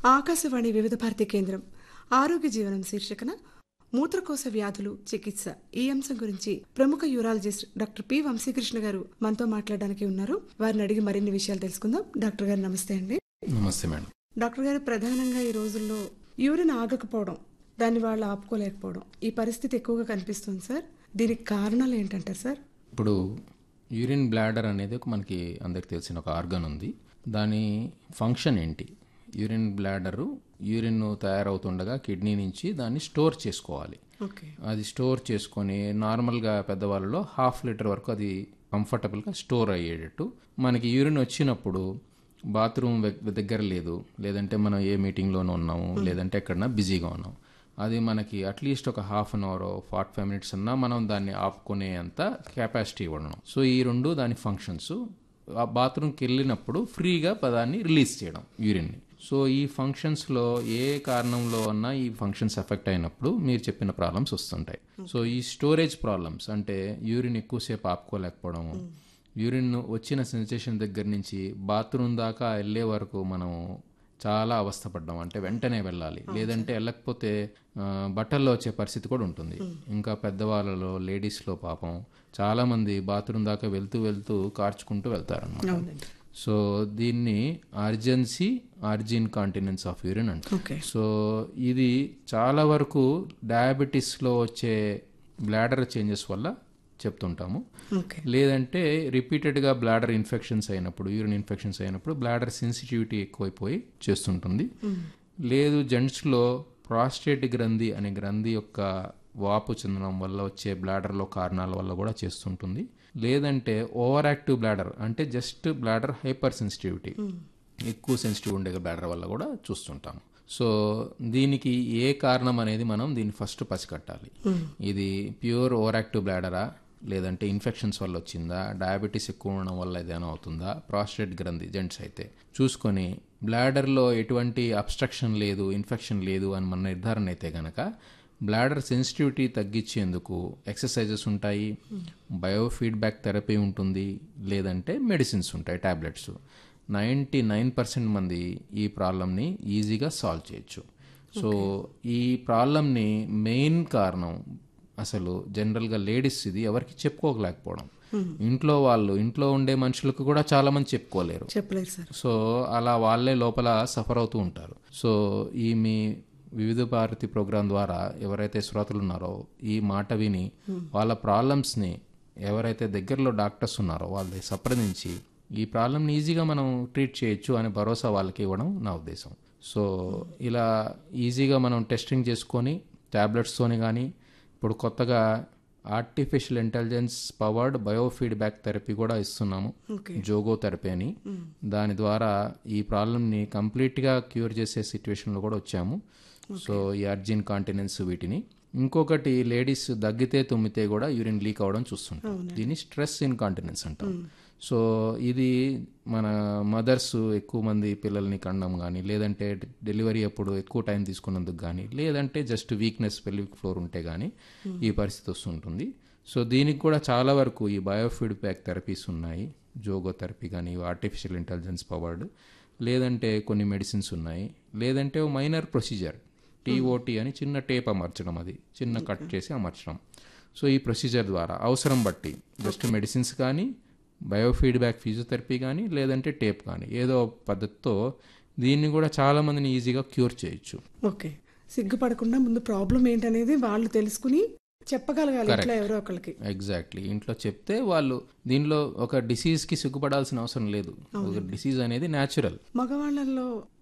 ఆకాశవాణి వివిధ భారతి కేంద్రం ఆరోగ్య జీవనం శీర్షికన మూత్రకోశ వ్యాధులు చికిత్స ఈ అంశం గురించి ప్రముఖ యూరాలజిస్ట్ డాక్టర్ పి వంశీకృష్ణ గారు మనతో మాట్లాడడానికి ఉన్నారు వారిని అడిగి మరిన్ని విషయాలు తెలుసుకుందాం డాక్టర్ గారు నమస్తే అండి నమస్తే మేడం డాక్టర్ గారు ప్రధానంగా ఈ రోజుల్లో యూరిన్ ఆగకపోవడం దాన్ని వాళ్ళు ఆపుకోలేకపోవడం ఈ పరిస్థితి ఎక్కువగా కనిపిస్తుంది సార్ దీనికి కారణాలు ఏంటంటారు సార్ ఇప్పుడు యూరిన్ బ్లాడర్ అనేది ఒక మనకి అందరికి తెలిసిన ఒక ఆర్గన్ ఉంది దాని ఫంక్షన్ ఏంటి యూరిన్ బ్లాడరు యూరిన్ తయారవుతుండగా కిడ్నీ నుంచి దాన్ని స్టోర్ చేసుకోవాలి ఓకే అది స్టోర్ చేసుకొని నార్మల్గా పెద్దవాళ్ళలో హాఫ్ లీటర్ వరకు అది కంఫర్టబుల్గా స్టోర్ అయ్యేటట్టు మనకి యూరిన్ వచ్చినప్పుడు బాత్రూమ్ దగ్గర లేదు లేదంటే మనం ఏ మీటింగ్లోనూ ఉన్నాము లేదంటే ఎక్కడన్నా బిజీగా ఉన్నాం అది మనకి అట్లీస్ట్ ఒక half an hour forty five minutes అన్నా మనం దాన్ని ఆపుకునే అంత కెపాసిటీ ఇవ్వడం సో ఈ రెండు దాని ఫంక్షన్స్ ఆ బాత్రూమ్కి వెళ్ళినప్పుడు ఫ్రీగా దాన్ని రిలీజ్ చేయడం యూరిన్ని సో ఈ ఫంక్షన్స్లో ఏ కారణంలో అన్నా ఈ ఫంక్షన్స్ ఎఫెక్ట్ అయినప్పుడు మీరు చెప్పిన ప్రాబ్లమ్స్ వస్తుంటాయి సో ఈ స్టోరేజ్ ప్రాబ్లమ్స్ అంటే యూరిన్ ఎక్కువసేపు ఆపుకోలేకపోవడము యూరిన్ వచ్చిన సెన్సేషన్ దగ్గర నుంచి బాత్రూమ్ దాకా వెళ్ళే వరకు మనం చాలా అవస్థపడ్డాం అంటే వెంటనే వెళ్ళాలి లేదంటే వెళ్ళకపోతే ఆ, బట్టల్లో వచ్చే పరిస్థితి కూడా ఉంటుంది ఇంకా పెద్దవాళ్ళలో లేడీస్లో పాపం చాలా మంది బాత్రూమ్ దాకా వెళ్తూ వెళ్తూ కార్చుకుంటూ వెళ్తారన్నమాట అవునండి సో దీన్ని urgency urge incontinence of urine అంటారు ఓకే సో ఇది చాలా వరకు డయాబెటీస్లో వచ్చే బ్లాడర్ చేంజెస్ వల్ల చెప్తుంటాము ఓకే లేదంటే రిపీటెడ్గా బ్లాడర్ ఇన్ఫెక్షన్స్ అయినప్పుడు యూరిన్ ఇన్ఫెక్షన్స్ అయినప్పుడు బ్లాడర్ సెన్సిటివిటీ ఎక్కువైపోయి చేస్తుంటుంది లేదు జెంట్స్లో ప్రాస్టేట్ గ్రంథి అనే గ్రంథి యొక్క వాపు చెందడం వల్ల వచ్చే బ్లాడర్లో కారణాల వల్ల కూడా చేస్తుంటుంది లేదంటే ఓవర్ యాక్టివ్ బ్లాడర్ అంటే జస్ట్ బ్లాడర్ హైపర్ సెన్సిటివిటీ ఎక్కువ సెన్సిటివ్ ఉండే బ్లాడర్ వల్ల కూడా చూస్తుంటాం సో దీనికి ఏ కారణం అనేది మనం దీన్ని ఫస్ట్ పసిగట్టాలి ఇది ప్యూర్ ఓవర్ యాక్టివ్ బ్లాడరా లేదంటే ఇన్ఫెక్షన్స్ వల్ల వచ్చిందా డయాబెటీస్ ఎక్కువ ఉండడం వల్ల ఏదైనా అవుతుందా ప్రాస్టేట్ గ్రంథి జెంట్స్ అయితే చూసుకొని బ్లాడర్లో ఎటువంటి అబ్స్ట్రక్షన్ లేదు ఇన్ఫెక్షన్ లేదు అని మన నిర్ధారణ అయితే గనక బ్లాడర్ సెన్సిటివిటీ తగ్గించేందుకు ఎక్సర్సైజెస్ ఉంటాయి బయోఫీడ్బ్యాక్ థెరపీ ఉంటుంది లేదంటే మెడిసిన్స్ ఉంటాయి టాబ్లెట్స్ నైంటీ నైన్ పర్సెంట్ మంది ఈ ప్రాబ్లమ్ని ఈజీగా సాల్వ్ చేయొచ్చు సో ఈ ప్రాబ్లమ్ని మెయిన్ కారణం అసలు జనరల్గా లేడీస్ ఇది ఎవరికి చెప్పుకోలేకపోవడం ఇంట్లో వాళ్ళు ఇంట్లో ఉండే మనుషులకు కూడా చాలా మంది చెప్పుకోలేరు చెప్పలేదు సార్ సో అలా వాళ్ళే లోపల సఫర్ అవుతూ ఉంటారు సో ఈ మీ వివిధ భారతి ప్రోగ్రాం ద్వారా ఎవరైతే శ్రోతలు ఉన్నారో ఈ మాట విని వాళ్ళ ప్రాబ్లమ్స్ని ఎవరైతే దగ్గరలో డాక్టర్స్ ఉన్నారో వాళ్ళని సంప్రదించి ఈ ప్రాబ్లమ్ని ఈజీగా మనం ట్రీట్ చేయొచ్చు అనే భరోసా వాళ్ళకి ఇవ్వడం నా ఉద్దేశం సో ఇలా ఈజీగా మనం టెస్టింగ్ చేసుకొని ట్యాబ్లెట్స్తోని కానీ ఇప్పుడు కొత్తగా artificial intelligence powered biofeedback therapy కూడా ఇస్తున్నాము ఓకే జోగో థెరపీ అని దాని ద్వారా ఈ ప్రాబ్లమ్ని కంప్లీట్గా క్యూర్ చేసే సిచ్యువేషన్లో కూడా వచ్చాము సో ఈ అర్జిన్ కాంటినెన్స్ వీటిని ఇంకొకటి లేడీస్ దగ్గితే తుమ్మితే కూడా యూరిన్ లీక్ అవ్వడం చూస్తుంటాం దీన్ని స్ట్రెస్ ఇన్కాంటినెన్స్ అంటాం సో ఇది మన మదర్స్ ఎక్కువ మంది పిల్లల్ని కండం కానీ లేదంటే డెలివరీ అప్పుడు ఎక్కువ టైం తీసుకున్నందుకు కానీ లేదంటే జస్ట్ వీక్నెస్ పెల్విక్ ఫ్లోర్ ఉంటే కానీ ఈ పరిస్థితి వస్తుంటుంది సో దీనికి కూడా చాలా వరకు ఈ బయోఫీడ్బ్యాక్ థెరపీస్ ఉన్నాయి జోగో థెరపీ కానీ ఆర్టిఫిషియల్ ఇంటెలిజెన్స్ పవర్డ్ లేదంటే కొన్ని మెడిసిన్స్ ఉన్నాయి లేదంటే ఓ మైనర్ ప్రొసీజర్ టీఓటీ అని చిన్న టేప్ అమర్చడం అది చిన్న కట్ చేసి అమర్చడం సో ఈ ప్రొసీజర్ ద్వారా అవసరం బట్టి జస్ట్ మెడిసిన్స్ కానీ బయోఫీడ్బ్యాక్ ఫిజియోథెరపీ కానీ లేదంటే టేప్ కానీ ఏదో పద్ధతితో దీన్ని కూడా చాలా మందిని ఈజీగా క్యూర్ చేయొచ్చు ఓకే సిగ్గుపడకుండా ముందు ప్రాబ్లం ఏంటనేది వాళ్ళు తెలుసుకుని చెప్పగలగాలి ఇట్లా ఎవరో ఒకరికి ఎగ్జాక్ట్లీ ఇంట్లో చెప్తే వాళ్ళు దీనిలో ఒక డిసీజ్కి సిగ్గుపడాల్సిన అవసరం లేదు ఒక డిసీజ్ అనేది న్యాచురల్ మగవాళ్ళల్లో